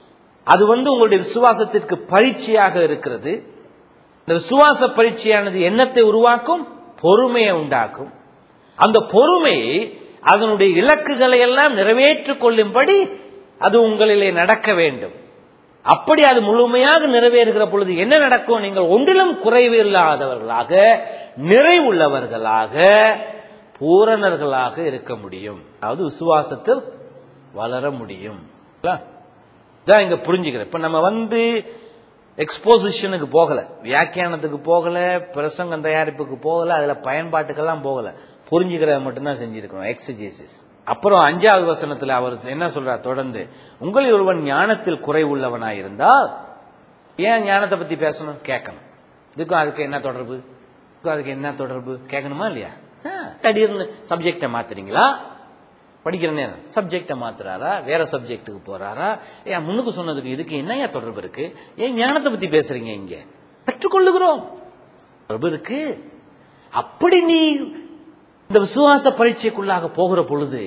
அது வந்து உங்களுடைய விசுவாசத்திற்கு பரீட்சையாக இருக்கிறது இந்த விசுவாச பரீட்சையானது எண்ணத்தை உருவாக்கும் பொறுமையை உண்டாக்கும் அந்த பொறுமை அதனுடைய இலக்குகளை எல்லாம் நிறைவேற்றிக் கொள்ளும்படி அது உங்களிலே நடக்க வேண்டும் அப்படி அது முழுமையாக நிறைவேறுகிற பொழுது என்ன நடக்கும் நீங்கள் ஒன்றிலும் குறைவு இல்லாதவர்களாக நிறைவுள்ளவர்களாக பூரணர்களாக இருக்க முடியும் அதாவது விசுவாசத்தில் வளர முடியும் இதான் இங்க புரிஞ்சுக்கிறேன் இப்ப நம்ம வந்து எக்ஸ்போசிஷனுக்கு போகல வியாக்கியானத்துக்கு போகல பிரசங்கம் தயாரிப்புக்கு போகல அதுல பயன்பாட்டுக்கெல்லாம் போகல புரிஞ்சுக்கிறத மட்டும்தான் செஞ்சிருக்கோம் எக்ஸஜிசிஸ் அப்புறம் அஞ்சாவது வசனத்துல அவர் என்ன சொல்றார் தொடர்ந்து உங்களில் ஒருவன் ஞானத்தில் குறைவுள்ளவனாய் இருந்தால் ஏன் ஞானத்தை பத்தி பேசணும் கேட்கணும் இதுக்கும் அதுக்கு என்ன தொடர்பு இதுக்கும் அதுக்கு என்ன தொடர்பு கேட்கணுமா இல்லையா ஆ, திடீர்னு சப்ஜெக்டை மாத்துறீங்களா படிக்கிற நேரம் சப்ஜெக்டை மாத்துறாரா வேற சப்ஜெக்ட்டுக்கு போறாரா ஏன் முன்னுக்கு சொன்னதுக்கு இதுக்கு என்னையா தொடர்பு இருக்கு ஏன் ஞானத்தை பத்தி பேசுறீங்க இங்க கற்றுக்கொள்ளுகிறோம் தொடர்பு இருக்கு அப்படி நீ இந்த விசுவாச பரீட்சைக்குள்ளாக போகிற பொழுது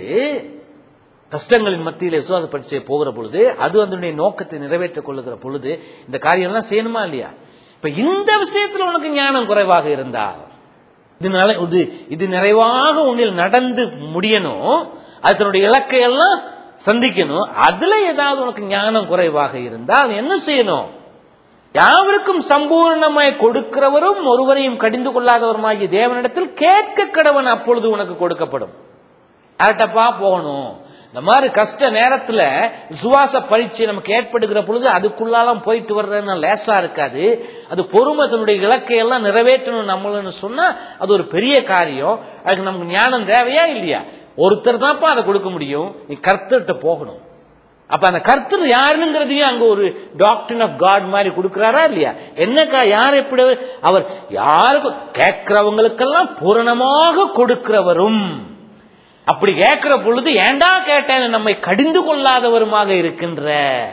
கஷ்டங்களின் மத்தியில் விசுவாச பரீட்சை போகிற பொழுது அது அதனுடைய நோக்கத்தை நிறைவேற்றிக் கொள்ளுகிற பொழுது இந்த காரியம் எல்லாம் செய்யணுமா இல்லையா இப்ப இந்த விஷயத்துல உனக்கு ஞானம் குறைவாக இருந்தால் இது நல- இது இது நிறைவாக உன்னில் நடந்து முடியணும் அது தன்னுடைய இலக்கை எல்லாம் சந்திக்கணும் அதுல ஏதாவது உனக்கு ஞானம் குறைவாக இருந்தால் என்ன செய்யணும் யாவருக்கும் சம்பூர்ணமாய் கொடுக்கிறவரும் ஒருவரையும் கடிந்து கொள்ளாதவருமாகிய தேவனிடத்தில் கேட்க கடவன் அப்பொழுது உனக்கு கொடுக்கப்படும் யார்கிட்டப்பா போகணும் இந்த மாதிரி கஷ்ட நேரத்துல விசுவாச பரீட்சை நமக்கு ஏற்படுகிற பொழுது அதுக்குள்ளாலாம் போயிட்டு வர்றதுன்னு லேசா இருக்காது அது பொறுமை தன்னுடைய இலக்கை எல்லாம் நிறைவேற்றணும் நம்மளுன்னு சொன்னா அது ஒரு பெரிய காரியம் அதுக்கு நமக்கு ஞானம் தேவையா இல்லையா ஒருத்தர் தான்ப்பா அதை கொடுக்க முடியும் நீ கர்த்தர்கிட்ட போகணும் அப்ப அந்த கர்த்தர் யாருங்கிறதையும் அங்க ஒரு டாக்டர் ஆஃப் காட் மாதிரி கொடுக்கிறாரா இல்லையா என்னக்கா யார் எப்படி அவர் யாருக்கும் கேட்கிறவங்களுக்கெல்லாம் பூரணமாக கொடுக்கிறவரும் அப்படி கேட்கிற பொழுது ஏண்டா கேட்டேன் நம்மை கடிந்து கொள்ளாதவருமாக இருக்கின்ற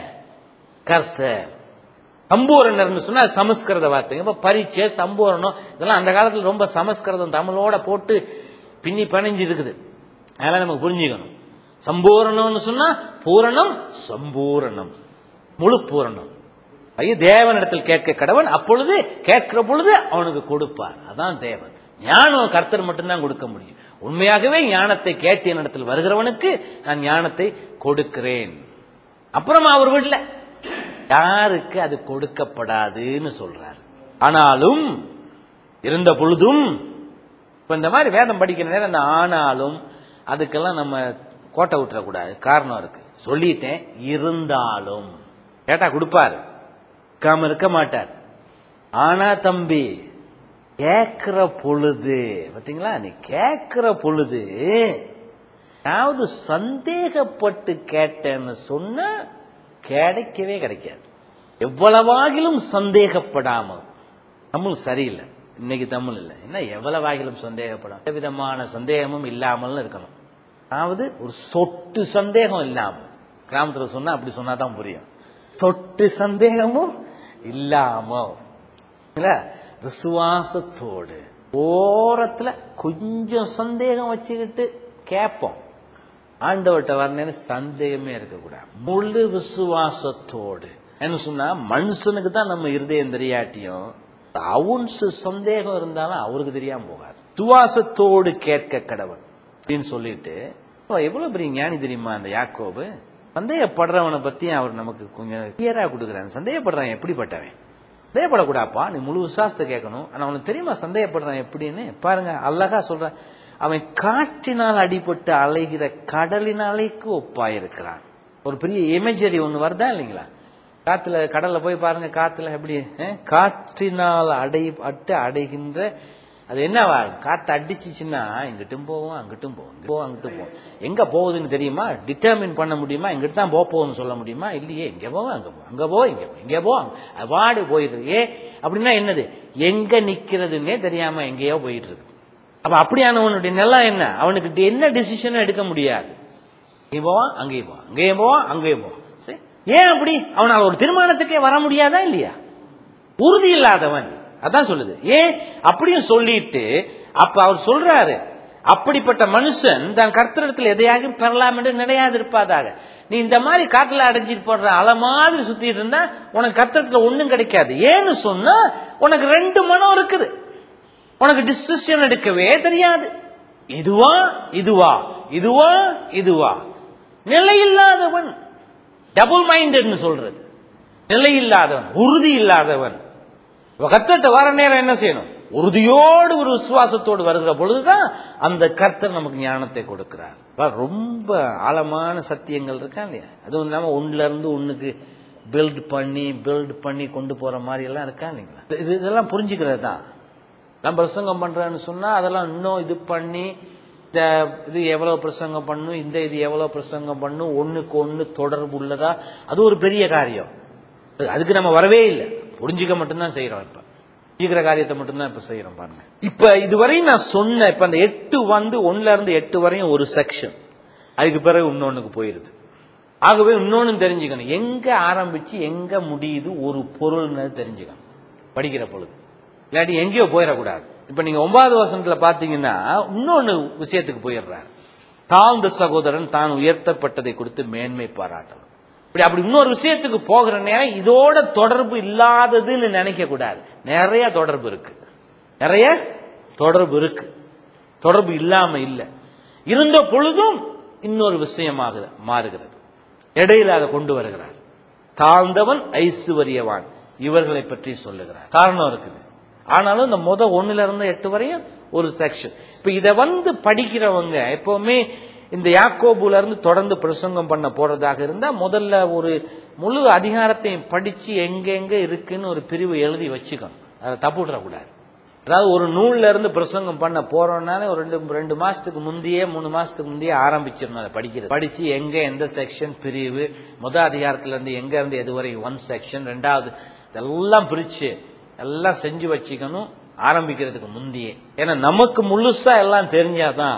கர்த்தர் சம்பூரணர்னு சொன்னா அது சமஸ்கிருத வார்த்தைங்க இப்ப பரீட்சை சம்பூரணம் இதெல்லாம் அந்த காலத்துல ரொம்ப சமஸ்கிருதம் தமிழோட போட்டு பின்னி பணிஞ்சு இருக்குது அதெல்லாம் நமக்கு புரிஞ்சுக்கணும் சம்பூரணம்னு சொன்னா பூரணம் சம்பூரணம் முழு பூரணம் ஐய தேவனிடத்தில் கேட்க கடவன் அப்பொழுது கேட்கிற பொழுது அவனுக்கு கொடுப்பார் அதான் தேவன் ஞானம் கர்த்தர் மட்டும்தான் கொடுக்க முடியும் உண்மையாகவே ஞானத்தை கேட்டு என்னிடத்தில் வருகிறவனுக்கு நான் ஞானத்தை கொடுக்கிறேன் அப்புறம் அவர் வீட்டுல யாருக்கு அது கொடுக்கப்படாதுன்னு சொல்றார் ஆனாலும் இருந்த பொழுதும் இப்ப இந்த மாதிரி வேதம் படிக்கிற நேரம் இந்த ஆனாலும் அதுக்கெல்லாம் நம்ம கோட்டை விட்டுறக்கூடாது காரணம் இருக்கு சொல்லிட்டேன் இருந்தாலும் கேட்டா கொடுப்பாரு இருக்காம இருக்க மாட்டார் ஆனா தம்பி கேட்கிற பொழுது பாத்தீங்களா நீ கேட்கிற பொழுது ஏதாவது சந்தேகப்பட்டு கேட்டேன்னு சொன்னா கிடைக்கவே கிடைக்காது எவ்வளவாகிலும் சந்தேகப்படாமல் தமிழ் சரியில்லை இன்னைக்கு தமிழ் இல்லை என்ன எவ்வளவாகிலும் சந்தேகப்படாம எந்த விதமான சந்தேகமும் இல்லாமல் இருக்கணும் அதாவது ஒரு சொட்டு சந்தேகம் இல்லாமல் கிராமத்துல சொன்னா அப்படி சொன்னா தான் புரியும் சொட்டு சந்தேகமும் இல்லாம இல்ல விசுவாசத்தோடு ஓரத்துல கொஞ்சம் சந்தேகம் வச்சுக்கிட்டு கேட்போம் ஆண்டவர்கிட்ட வரணும்னு சந்தேகமே இருக்கக்கூடாது முழு விசுவாசத்தோடு என்ன சொன்னா மனுஷனுக்கு தான் நம்ம இருதயம் தெரியாட்டியும் அவுன்ஸ் சந்தேகம் இருந்தாலும் அவருக்கு தெரியாம போகாது விசுவாசத்தோடு கேட்க கடவன் அப்படின்னு சொல்லிட்டு அப்ப எவ்வளவு பெரிய ஞானி தெரியுமா அந்த யாக்கோபு சந்தேகப்படுறவனை பத்தி அவர் நமக்கு கொஞ்சம் கிளியரா கொடுக்குறாரு சந்தேகப்படுறான் எப்படிப்பட்டவன் சந்தேகப்படக்கூடாப்பா நீ முழு விசுவாசத்தை கேட்கணும் ஆனா அவனுக்கு தெரியுமா சந்தேகப்படுறான் எப்படின்னு பாருங்க அழகா சொல்றான் அவன் காற்றினால் அடிபட்டு அலைகிற கடலின் அலைக்கு ஒப்பாயிருக்கிறான் ஒரு பெரிய இமேஜரி ஒண்ணு வருதா இல்லைங்களா காத்துல கடல்ல போய் பாருங்க காத்துல எப்படி அஹ், காற்றினால் அடை அட்டு அடைகின்ற அது என்னவா காத்து அடிச்சுச்சுன்னா இங்கிட்டும் போவோம் அங்கிட்டும் போவோம் இங்கிட்டும் போவோம் அங்கிட்டும் போவோம் எங்க போகுதுன்னு தெரியுமா டிட்டர்மின் பண்ண முடியுமா இங்கிட்டு தான் போக போகுதுன்னு சொல்ல முடியுமா இல்லையே இங்க போவோம் அங்க போவோம் அங்க போ இங்க போ இங்க போ அது வாடு போயிட்டு இருக்கு ஏ அப்படின்னா என்னது எங்க நிக்கிறதுன்னே தெரியாம எங்கேயோ போயிட்டு இருக்கு அப்ப அப்படியானவனுடைய நிலம் என்ன அவனுக்கு என்ன டிசிஷனும் எடுக்க முடியாது இங்கேயும் போவான் அங்கேயும் போவான் அங்கேயும் போவான் அங்கேயும் போவான் சரி ஏன் அப்படி அவனால் ஒரு தீர்மானத்துக்கே வர முடியாதா இல்லையா உறுதி இல்லாதவன் அதான் சொல்லுது ஏன் அப்படியும் சொல்லிட்டு அப்ப அவர் சொல்றாரு அப்படிப்பட்ட மனுஷன் தான் கர்த்தரிடத்தில் எதையாகவும் பெறலாம் என்று நினையாது இருப்பாதாக நீ இந்த மாதிரி காட்டுல அடைஞ்சிட்டு போடுற அலை மாதிரி சுத்திட்டு இருந்தா உனக்கு கத்தத்துல ஒண்ணும் கிடைக்காது ஏன்னு சொன்னா உனக்கு ரெண்டு மனம் இருக்குது உனக்கு டிசிஷன் எடுக்கவே தெரியாது இதுவா இதுவா இதுவா இதுவா நிலையில்லாதவன் டபுள் மைண்டட்னு சொல்றது நிலையில்லாதவன் உறுதி இல்லாதவன் இப்ப கர்த்தர்ட்ட வர நேரம் என்ன செய்யணும் உறுதியோடு ஒரு விசுவாசத்தோடு வருகிற பொழுதுதான் அந்த கர்த்தர் நமக்கு ஞானத்தை கொடுக்கிறார் அப்ப ரொம்ப ஆழமான சத்தியங்கள் இருக்கா இல்லையா அதுவும் இல்லாம ஒண்ணுல இருந்து ஒண்ணுக்கு பில்ட் பண்ணி பில்ட் பண்ணி கொண்டு போற மாதிரி எல்லாம் இருக்கா இல்லைங்களா இது இதெல்லாம் புரிஞ்சுக்கிறது தான் நான் பிரசங்கம் பண்றேன்னு சொன்னா அதெல்லாம் இன்னும் இது பண்ணி இந்த இது எவ்வளவு பிரசங்கம் பண்ணும் இந்த இது எவ்வளவு பிரசங்கம் பண்ணும் ஒண்ணுக்கு ஒண்ணு தொடர்பு உள்ளதா அது ஒரு பெரிய காரியம் அது- அதுக்கு நம்ம வரவே இல்லை புரிஞ்சுக்க மட்டும்தான் செய்யறோம் இப்ப புரிஞ்சுக்கிற காரியத்தை மட்டும்தான் இப்ப செய்யறோம் பாருங்க இப்ப இதுவரையும் நான் சொன்ன இப்ப அந்த எட்டு வந்து ஒண்ணுல இருந்து எட்டு வரையும் ஒரு செக்ஷன் அதுக்கு பிறகு இன்னொன்னுக்கு போயிருது ஆகவே இன்னொன்னு தெரிஞ்சுக்கணும் எங்க ஆரம்பிச்சு எங்க முடியுது ஒரு பொருள்னு தெரிஞ்சுக்கணும் படிக்கிற பொழுது இல்லாட்டி எங்கேயோ போயிடக்கூடாது இப்ப நீங்க ஒன்பதாவது வசனத்துல பாத்தீங்கன்னா இன்னொன்னு விஷயத்துக்கு போயிடுறாரு தாழ்ந்த சகோதரன் தான் உயர்த்தப்பட்டதை கொடுத்து மேன்மை பாராட்டணும் இப்படி அப்படி இன்னொரு விஷயத்துக்கு போகிற நேரம் இதோட தொடர்பு இல்லாததுன்னு நினைக்க கூடாது நிறைய தொடர்பு இருக்கு நிறைய தொடர்பு இருக்கு தொடர்பு இல்லாம இல்ல இருந்த பொழுதும் இன்னொரு விஷயமாக மாறுகிறது இடையில அதை கொண்டு வருகிறார் தாழ்ந்தவன் ஐசுவரியவான் இவர்களை பற்றி சொல்லுகிறார் காரணம் இருக்குது ஆனாலும் இந்த முத ஒண்ணுல இருந்து எட்டு வரையும் ஒரு செக்ஷன் இப்ப இத வந்து படிக்கிறவங்க எப்பவுமே இந்த யாக்கோபுல இருந்து தொடர்ந்து பிரசங்கம் பண்ண போறதாக இருந்தா முதல்ல ஒரு முழு அதிகாரத்தையும் படிச்சு எங்க எங்க இருக்குன்னு ஒரு பிரிவு எழுதி வச்சுக்கணும் அதை தப்பு விடக்கூடாது அதாவது ஒரு நூல்ல இருந்து பிரசங்கம் பண்ண போறோம்னாலே ஒரு ரெண்டு ரெண்டு மாசத்துக்கு முந்தையே மூணு மாசத்துக்கு முந்தையே ஆரம்பிச்சிடணும் அதை படிக்கிறது படிச்சு எங்க எந்த செக்ஷன் பிரிவு முத அதிகாரத்துல இருந்து எங்க இருந்து எதுவரை ஒன் செக்ஷன் ரெண்டாவது இதெல்லாம் பிரிச்சு எல்லாம் செஞ்சு வச்சுக்கணும் ஆரம்பிக்கிறதுக்கு முந்தையே ஏன்னா நமக்கு முழுசா எல்லாம் தெரிஞ்சாதான்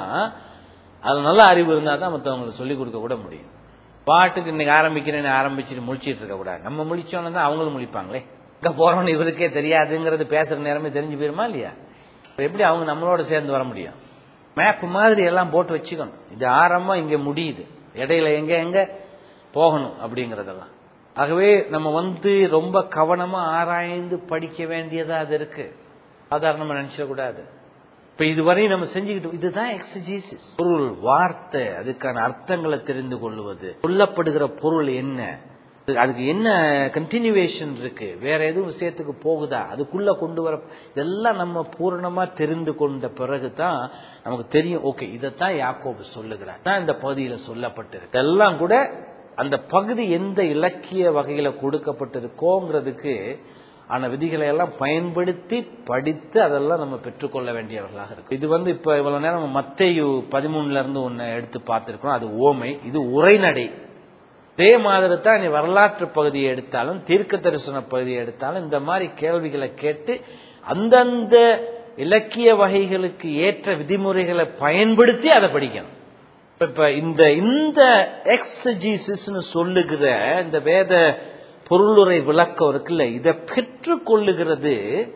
அது நல்ல அறிவு இருந்தா தான் மற்றவங்களுக்கு சொல்லிக் கொடுக்க கூட முடியும் பாட்டுக்கு இன்னைக்கு ஆரம்பிக்கிறேன்னு ஆரம்பிச்சுட்டு முழிச்சிட்டு இருக்க கூடாது நம்ம முழிச்சோன்னு தான் அவங்களும் முழிப்பாங்களே இங்க போறோம்னு இவருக்கே தெரியாதுங்கிறது பேசுற நேரமே தெரிஞ்சு போயிருமா இல்லையா இப்ப எப்படி அவங்க நம்மளோட சேர்ந்து வர முடியும் மேப் மாதிரி எல்லாம் போட்டு வச்சுக்கணும் இது ஆரம்பம் இங்க முடியுது இடையில எங்க எங்க போகணும் அப்படிங்கறதெல்லாம் ஆகவே நம்ம வந்து ரொம்ப கவனமா ஆராய்ந்து படிக்க வேண்டியதா அது இருக்கு சாதாரணமா நினைச்சிடக்கூடாது இப்ப இதுவரையும் நம்ம செஞ்சுக்கிட்டு இதுதான் எக்ஸஜீசிஸ் பொருள் வார்த்தை அதுக்கான அர்த்தங்களை தெரிந்து கொள்வது சொல்லப்படுகிற பொருள் என்ன அது- அதுக்கு என்ன கண்டினியூவேஷன் இருக்கு வேற எதுவும் விஷயத்துக்கு போகுதா அதுக்குள்ள கொண்டு வர இதெல்லாம் நம்ம பூரணமா தெரிந்து கொண்ட பிறகுதான் நமக்கு தெரியும் ஓகே இதைத்தான் யாக்கோபு சொல்லுகிறார் தான் இந்த பகுதியில சொல்லப்பட்டிருக்கு இதெல்லாம் கூட அந்த பகுதி எந்த இலக்கிய வகையில கொடுக்கப்பட்டிருக்கோங்கிறதுக்கு ஆன விதிகளை எல்லாம் பயன்படுத்தி படித்து அதெல்லாம் நம்ம பெற்றுக்கொள்ள வேண்டியவர்களாக இருக்கு இது வந்து இப்ப இவ்வளவு நேரம் நம்ம மத்தேயு பதிமூணுல இருந்து ஒன்னு எடுத்து பார்த்திருக்கிறோம் அது ஓமை இது உரைநடை இதே மாதிரி தான் நீ வரலாற்று பகுதியை எடுத்தாலும் தீர்க்க தரிசன பகுதியை எடுத்தாலும் இந்த மாதிரி கேள்விகளை கேட்டு அந்தந்த இலக்கிய வகைகளுக்கு ஏற்ற விதிமுறைகளை பயன்படுத்தி அதை படிக்கணும் இப்ப- இப்ப இந்த இந்த எக்ஸஜீசிஸ்னு சொல்லுகிற இந்த வேத பொருளுரை விளக்கம் இருக்குல்ல இதை பெற்றுக்கொள்ளுகிறது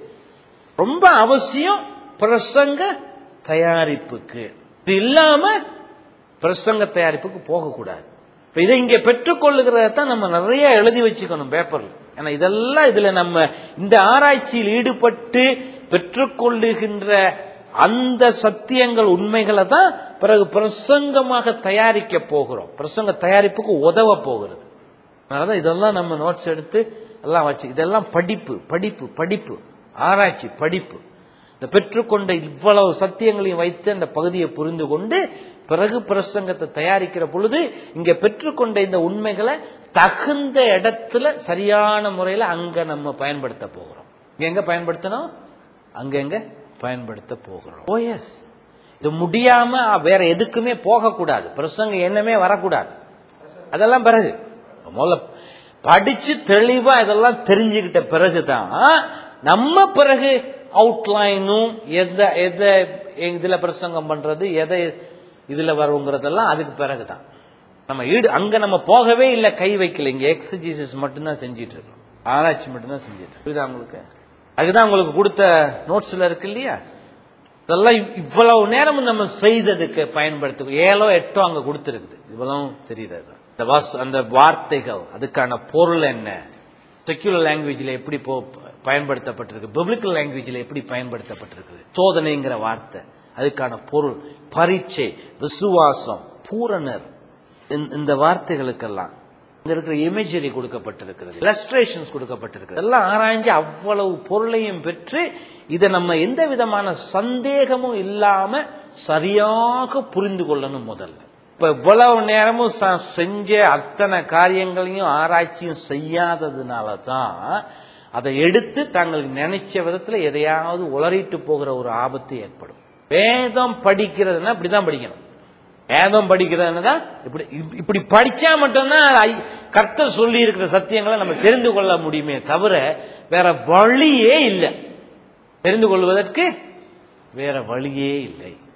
ரொம்ப அவசியம் பிரசங்க தயாரிப்புக்கு இது இல்லாம பிரசங்க தயாரிப்புக்கு போகக்கூடாது இப்ப இதை இங்க பெற்றுக்கொள்ளுகிறத தான் நம்ம நிறைய எழுதி வச்சுக்கணும் பேப்பர்ல ஏன்னா இதெல்லாம் இதுல நம்ம இந்த ஆராய்ச்சியில் ஈடுபட்டு பெற்றுக்கொள்ளுகின்ற அந்த சத்தியங்கள் உண்மைகளை தான் பிறகு பிரசங்கமாக தயாரிக்க போகிறோம் பிரசங்க தயாரிப்புக்கு உதவ போகிறது அதனாலதான் இதெல்லாம் நம்ம நோட்ஸ் எடுத்து எல்லாம் வச்சு இதெல்லாம் படிப்பு படிப்பு படிப்பு ஆராய்ச்சி படிப்பு இந்த பெற்றுக்கொண்ட இவ்வளவு சத்தியங்களையும் வைத்து அந்த பகுதியை புரிந்து கொண்டு பிறகு பிரசங்கத்தை தயாரிக்கிற பொழுது இங்க பெற்றுக்கொண்ட இந்த உண்மைகளை தகுந்த இடத்துல சரியான முறையில அங்க நம்ம பயன்படுத்த போகிறோம் இங்க எங்க பயன்படுத்தணும் அங்க எங்க பயன்படுத்த போகிறோம் ஓ எஸ் இது முடியாம வேற எதுக்குமே போகக்கூடாது பிரசங்க எண்ணமே வரக்கூடாது அதெல்லாம் பிறகு முதல்ல படிச்சு தெளிவா இதெல்லாம் தெரிஞ்சுக்கிட்ட பிறகுதான் நம்ம பிறகு அவுட்லைனும் எதை எதை இதுல பிரசங்கம் பண்றது எதை இதுல வருங்கிறதெல்லாம் அதுக்கு பிறகுதான் நம்ம ஈடு அங்க நம்ம போகவே இல்லை கை வைக்கல இங்க எக்ஸஜீசஸ் மட்டும்தான் செஞ்சிட்டு இருக்கோம் ஆராய்ச்சி மட்டும்தான் செஞ்சிட்டு இருக்கோம். புரியுதா உங்களுக்கு அதுதான் உங்களுக்கு கொடுத்த நோட்ஸ்ல இருக்கு இல்லையா இதெல்லாம் இவ்- இவ்வளவு நேரம் நம்ம செய்ததுக்கு பயன்படுத்த ஏழோ எட்டோ அங்க கொடுத்துருக்குது இவ்வளவு தெரியுது அதுதான். அந்த வாஸ் அந்த வார்த்தைகள் அதுக்கான பொருள் என்ன செக்யூலர் லாங்குவேஜில் எப்படி போ பயன்படுத்தப்பட்டிருக்கு பிப்ளிக்கல் லாங்குவேஜில் எப்படி பயன்படுத்தப்பட்டிருக்கு சோதனைங்கிற வார்த்தை அதுக்கான பொருள் பரீட்சை விசுவாசம் பூரணர் இந்த- இந்த வார்த்தைகளுக்கெல்லாம் இங்க இருக்கிற இமேஜரி கொடுக்கப்பட்டிருக்கிறது இல்லஸ்ட்ரேஷன்ஸ் கொடுக்கப்பட்டிருக்கிறது எல்லாம் ஆராய்ஞ்சு அவ்வளவு பொருளையும் பெற்று இதை நம்ம எந்த விதமான சந்தேகமும் இல்லாம சரியாக புரிந்து கொள்ளணும் முதல்ல இப்ப இவ்வளவு நேரமும் ச- செஞ்ச அத்தனை காரியங்களையும் ஆராய்ச்சியும் செய்யாததுனால தான் அதை எடுத்து தாங்கள் நினைச்ச விதத்துல எதையாவது உளறிட்டு போகிற ஒரு ஆபத்து ஏற்படும் வேதம் படிக்கிறதுன்னா இப்படிதான் படிக்கணும் வேதம் படிக்கிறதுன்னு தான் இப்படி இப்- இப்படி படிச்சா மட்டும்தான் அது ஐ- கர்த்தர் சொல்லி இருக்கிற சத்தியங்களை நம்ம தெரிந்து கொள்ள முடியுமே தவிர வேற வழியே இல்லை தெரிந்து கொள்வதற்கு வேற வழியே இல்லை